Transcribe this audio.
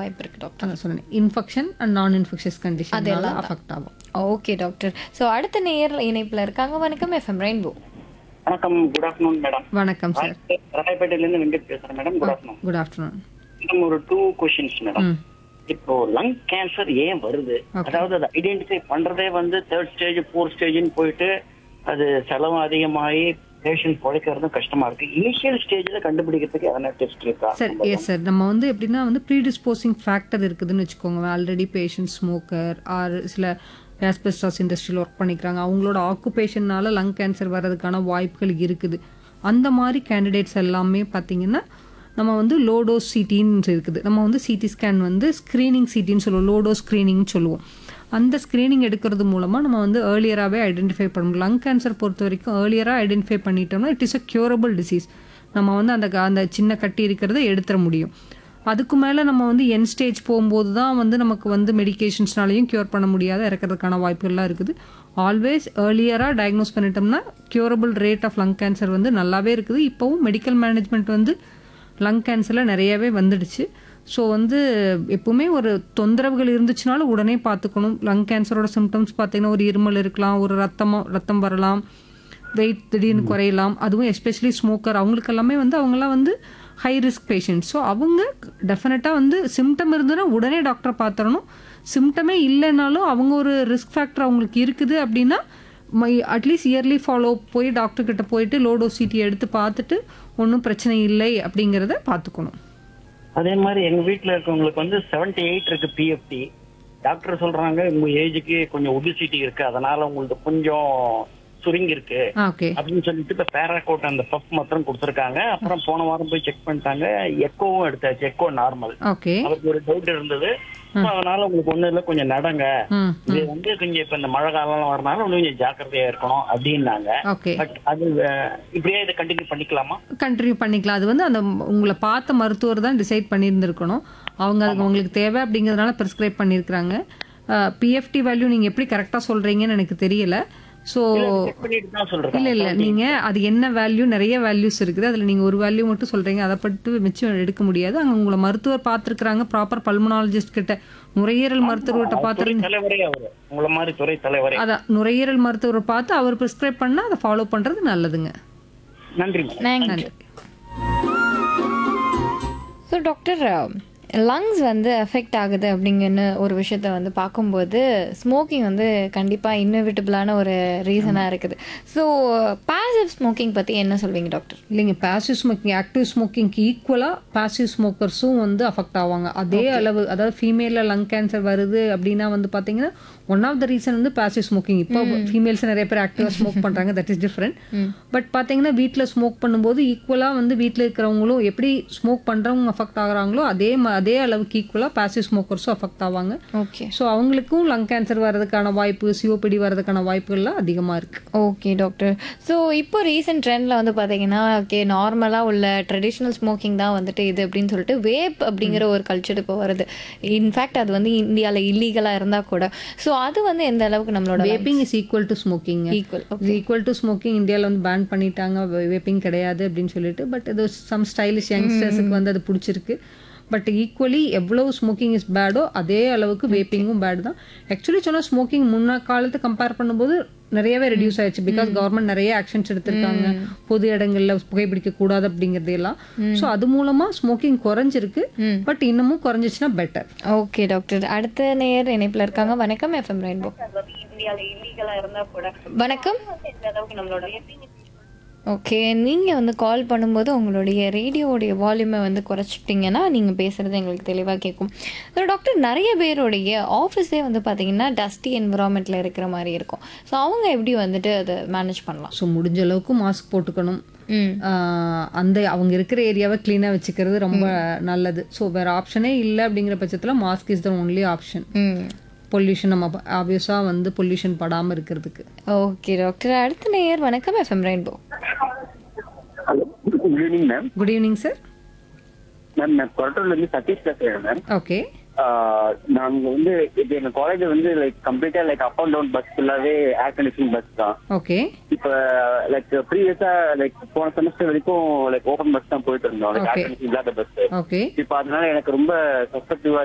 வாய்ப்பு இருக்கு டாக்டர் அதான் சொன்னேன் இன்ஃபெக்ஷன் அண்ட் நான் இன்ஃபெக்ஷஸ் கண்டிஷனால அஃபெக்ட் ஆகும் ஓகே டாக்டர் ஸோ அடுத்த நேர் இணைப்புல இருக்காங்க வணக்கம் எஃப்எம் ரெயின்போ வணக்கம் குட் ஆஃப்டர்நூன் மேடம் வணக்கம் சார் ராயப்பேட்டையில இருந்து வெங்கட் பேசுறேன் madam good afternoon good afternoon madam ஒரு டூ கொஸ்டின்ஸ் மேடம் ம் இப்போ லங் கேன்சர் ஏன் வருது அதாவது அதை ஐடென்டிஃபை பண்றதே வந்து தேர்ட் ஸ்டேஜ் ஃபோர்த் ஸ்டேஜ்னு போயிட்டு அது செலவு அதிகமாகி பேஷண்ட் பிழைக்கிறதும் கஷ்டமா இருக்கு இனிஷியல் ஸ்டேஜ்ல கண்டுபிடிக்கிறதுக்கு எதனா டெஸ்ட் இருக்கா சார் எஸ் சார் நம்ம வந்து எப்படின்னா வந்து ப்ரீடிஸ்போசிங் ஃபேக்டர் இருக்குதுன்னு வச்சுக்கோங்க ஆல்ரெடி பேஷண்ட் ஸ்மோக்கர் ஆர் சில ஆஸ்பெஸ்டாஸ் இண்டஸ்ட்ரியில் ஒர்க் பண்ணிக்கிறாங்க அவங்களோட ஆக்குபேஷன்னால லங் கேன்சர் வர்றதுக்கான வாய்ப்புகள் இருக்குது அந்த மாதிரி கேண்டிடேட்ஸ் எல்லாமே பார்த்தீங்கன்னா நம்ம வந்து லோடோஸ் சிட்டின்னு இருக்குது நம்ம வந்து சிடி ஸ்கேன் வந்து ஸ்க்ரீனிங் சிட்டின்னு சொல்லுவோம் லோடோ ஸ்க்ரீனிங்னு சொல்லுவோம் அந்த ஸ்க்ரீனிங் எடுக்கிறது மூலமாக நம்ம வந்து ஏர்லியராகவே ஐடென்டிஃபை பண்ணணும் லங் கேன்சர் பொறுத்த வரைக்கும் ஏர்லியராக ஐடென்டிஃபை பண்ணிட்டோம்னா it is a curable disease நம்ம வந்து அந்த க- அந்த சின்ன கட்டி இருக்கிறத எடுத்துட முடியும் அதுக்கு மேலே நம்ம வந்து என் ஸ்டேஜ் போகும்போது தான் வந்து நமக்கு வந்து மெடிகேஷன்ஸ்னாலையும் க்யூர் பண்ண முடியாத இறக்கிறதுக்கான வாய்ப்புகள்லாம் இருக்குது ஆல்வேஸ் ஏர்லியராக டயக்னோஸ் பண்ணிட்டோம்னா curable rate of lung cancer வந்து நல்லாவே இருக்குது இப்போவும் மெடிக்கல் மேனேஜ்மெண்ட் வந்து லங் கேன்சரில் நிறையவே வந்துடுச்சு ஸோ வந்து எப்பவுமே ஒரு தொந்தரவுகள் இருந்துச்சுனாலும் உடனே பார்த்துக்கணும் லங் கேன்சரோட சிம்டம்ஸ் பார்த்தீங்கன்னா ஒரு இருமல் இருக்கலாம் ஒரு ரத்தமோ ரத்தம் வரலாம் வெயிட் திடீர்னு குறையலாம் அதுவும் எஸ்பெஷலி ஸ்மோக்கர் அவங்களுக்கு எல்லாமே வந்து அவங்கெல்லாம் வந்து ஹை ரிஸ்க் பேஷண்ட் ஸோ அவங்க டெஃபினட்டாக வந்து சிம்டம் இருந்ததுன்னா உடனே டாக்டரை பார்த்துடணும் சிம்டமே இல்லைனாலும் அவங்க ஒரு ரிஸ்க் ஃபேக்டர் அவங்களுக்கு இருக்குது அப்படின்னா அட்லீஸ்ட் இயர்லி ஃபாலோ போய் டாக்டர் கிட்ட போயிட்டு லோடோ சிட்டி எடுத்து பார்த்துட்டு ஒன்றும் பிரச்சனை இல்லை அப்படிங்கிறத பார்த்துக்கணும் அதே மாதிரி எங்க வீட்ல இருக்கவங்களுக்கு வந்து 78 எயிட் இருக்கு பிஎஃப்டி டாக்டர் சொல்றாங்க உங்க ஏஜுக்கு கொஞ்சம் ஒபிசிட்டி இருக்கு அதனால உங்களுக்கு கொஞ்சம் சுருங்கி இருக்கு ஆ ஓகே அப்படின்னு சொல்லிட்டு இப்ப பேராகோட் அந்த பஃப் மாத்திரம் கொடுத்துருக்காங்க அப்புறம் போன வாரம் போய் செக் பண்ணிட்டாங்க எக்கோவும் எடுத்தாச்சு எக்கோ நார்மல் ஓகே அவருக்கு ஒரு டவுட் இருந்தது So, அதனால உங்களுக்கு ஒண்ணு இல்ல கொஞ்சம் நடங்க ம் இது வந்து கொஞ்சம் இப்ப இந்த மழை காலம் வரனால இன்னும் கொஞ்சம் ஜாக்கிரதையா இருக்கணும் அப்படின்னாங்க ஓகே பட் அது அஹ், இப்படியே இதை கண்டினியூ பண்ணிக்கலாமா கண்டினியூ பண்ணிக்கலாம் அது வந்து அந்த உங்களை பார்த்த மருத்துவர் தான் டிசைட் பண்ணியிருந்திருக்கணும் அவங்க அதுக்கு உங்களுக்கு தேவை அப்படிங்கிறதுனால ப்ரிஸ்கிரைப் பண்ணியிருக்கிறாங்க பிஎஃப்டி வேல்யூ நீங்கள் எப்படி கரெக்டாக சொல்கிறீங்கன்னு எனக்கு தெரியல ஸோ செக் பண்ணிட்டு தான் சொல்றேன் இல்லை இல்லை நீங்கள் அது என்ன வேல்யூ நிறைய வேல்யூஸ் இருக்குது அதில் நீங்கள் ஒரு வேல்யூ மட்டும் சொல்கிறீங்க அதை பட்டு மிச்சம் எடுக்க முடியாது அங்கே உங்களை மருத்துவர் பார்த்துருக்குறாங்க ப்ராப்பர் பல்மனாலஜிஸ்ட் கிட்ட நுரையீரல் மருத்துவர்கிட்ட துறை பார்த்துருங்க தலைவரே அவரு உங்களை மாதிரி துறை தலைவரே அதான் நுரையீரல் மருத்துவரை பார்த்து அவர் ப்ரிஸ்கிரைப் பண்ணால் அதை ஃபாலோ பண்ணுறது நல்லதுங்க நன்றி மேடம் நன்றி ஸோ டாக்டர் லங்ஸ் வந்து எஃபெக்ட் ஆகுது அப்படிங்கன்னு ஒரு விஷயத்த வந்து பார்க்கும்போது ஸ்மோக்கிங் வந்து கண்டிப்பாக இன்னோவேட்டபிளான ஒரு ரீசனாக இருக்குது ஸோ பாசிவ் ஸ்மோக்கிங் பற்றி என்ன சொல்வீங்க டாக்டர் இல்லைங்க பாசிவ் ஸ்மோக்கிங் ஆக்டிவ் ஸ்மோக்கிங்க்கு ஈக்குவலாக பாசிவ் ஸ்மோக்கர்ஸும் வந்து அஃபெக்ட் ஆவாங்க அதே அளவு அதாவது ஃபீமேலில் லங் கேன்சர் வருது அப்படின்னா வந்து பார்த்தீங்கன்னா ஒன் ஆஃப் த ரீசன் வந்து பாசிவ் ஸ்மோக்கிங் இப்போ ஃபீமேல்ஸ் நிறைய பேர் ஆக்டிவாக ஸ்மோக் பண்ணுறாங்க தட் இஸ் டிஃப்ரெண்ட் பட் பார்த்தீங்கன்னா வீட்டில் ஸ்மோக் பண்ணும்போது ஈக்குவலாக வந்து வீட்டில் இருக்கிறவங்களும் எப்படி ஸ்மோக் பண்ணுறவங்க அஃபெக்ட் ஆகுறாங்களோ அதே ம- அதே அளவுக்கு ஈக்குவலாக பாசிவ் ஸ்மோக்கர்ஸும் அஃபெக்ட் ஆவாங்க ஓகே ஸோ அவங்களுக்கும் லங் கேன்சர் வர்றதுக்கான வாய்ப்பு சிஓபிடி வர்றதுக்கான வாய்ப்புகள்லாம் அதிகமாக இருக்குது ஓகே டாக்டர் ஸோ இப்போ ரீசெண்ட் ட்ரெண்டில் வந்து பார்த்தீங்கன்னா ஓகே நார்மலாக உள்ள ட்ரெடிஷ்னல் ஸ்மோக்கிங் தான் வந்துட்டு இது அப்படின்னு சொல்லிட்டு வேப் அப்படிங்கிற ஒரு கல்ச்சர் இப்போ வருது இன்ஃபேக்ட் அது வந்து இந்தியாவில் இல்லீகலாக இருந்தால் கூட ஸோ அது வந்து எந்த அளவுக்கு நம்மளோட vaping is equal to smoking equal equal to smoking இந்தியாவில் வந்து பேன் பண்ணிட்டாங்க வேப்பிங் கிடையாது அப்படின்னு சொல்லிட்டு பட் இது சம் ஸ்டைலிஷ் யங்ஸ்டர்ஸுக்கு வந்து அது பிடிச்சிருக்கு பட் ஈக்குவலி எவ்வளவு ஸ்மோக்கிங் இஸ் பேடோ அதே அளவுக்கு வேப்பிங்கும் பேட் தான் ஆக்சுவலி சொன்னால் ஸ்மோக்கிங் முன்ன காலத்தை கம்பேர் பண்ணும்போது நிறையவே ரெடியூஸ் ஆயிடுச்சு பிகாஸ் கவர்மெண்ட் நிறைய ஆக்ஷன்ஸ் எடுத்திருக்காங்க பொது இடங்கள்ல புகைப்பிடிக்க கூடாது அப்படிங்கறதெல்லாம் ஸோ அது மூலமா ஸ்மோக்கிங் குறைஞ்சிருக்கு பட் இன்னமும் குறைஞ்சிச்சுன்னா பெட்டர் ஓகே டாக்டர் அடுத்த நேர் இணைப்பில் இருக்காங்க வணக்கம் எஃப்எம் ரெயின்போ வணக்கம் ஓகே நீங்கள் வந்து கால் பண்ணும்போது உங்களுடைய ரேடியோடைய வால்யூமை வந்து குறைச்சிட்டிங்கன்னா நீங்கள் பேசுகிறது எங்களுக்கு தெளிவாக கேட்கும் ஸோ டாக்டர் நிறைய பேருடைய ஆஃபீஸே வந்து பார்த்தீங்கன்னா டஸ்டி என்விரான்மெண்ட்டில் இருக்கிற மாதிரி இருக்கும் ஸோ அவங்க எப்படி வந்துட்டு அதை மேனேஜ் பண்ணலாம் ஸோ முடிஞ்ச அளவுக்கு மாஸ்க் போட்டுக்கணும் ம் ஆஹ் அந்த அவங்க இருக்கிற ஏரியாவை க்ளீனாக வச்சுக்கிறது ரொம்ப நல்லது ஸோ வேற ஆப்ஷனே இல்லை அப்படிங்கிற பட்சத்தில் mask is the only option hmm pollution நம்ம ஆப்வியஸாக வந்து பொல்யூஷன் படாமல் இருக்கிறதுக்கு ஓகே டாக்டர் அடுத்த நேயர் வணக்கம் FM Rainbow hello good evening ma'am good evening sir ma'am நான் கொரட்டூர்ல இருந்து சதீஷ் பேசுறேன் மேம் ஓகே நாங்க வந்து இது எங்க காலேஜ் வந்து லைக் கம்ப்ளீட்டா like up and down bus ஃபுல்லாவே ஏர் கண்டிஷன் பஸ் தான் ஓகே இப்ப லைக் ப்ரீவியஸா லைக் போன செமஸ்டர் வரைக்கும் லைக் ஓபன் பஸ் தான் போயிட்டு இருந்தோம் லைக் Okay. ஏர் கண்டிஷன் இல்லாத பஸ் ஓகே இப்ப அதனால எனக்கு ரொம்ப சஸ்பெக்டிவா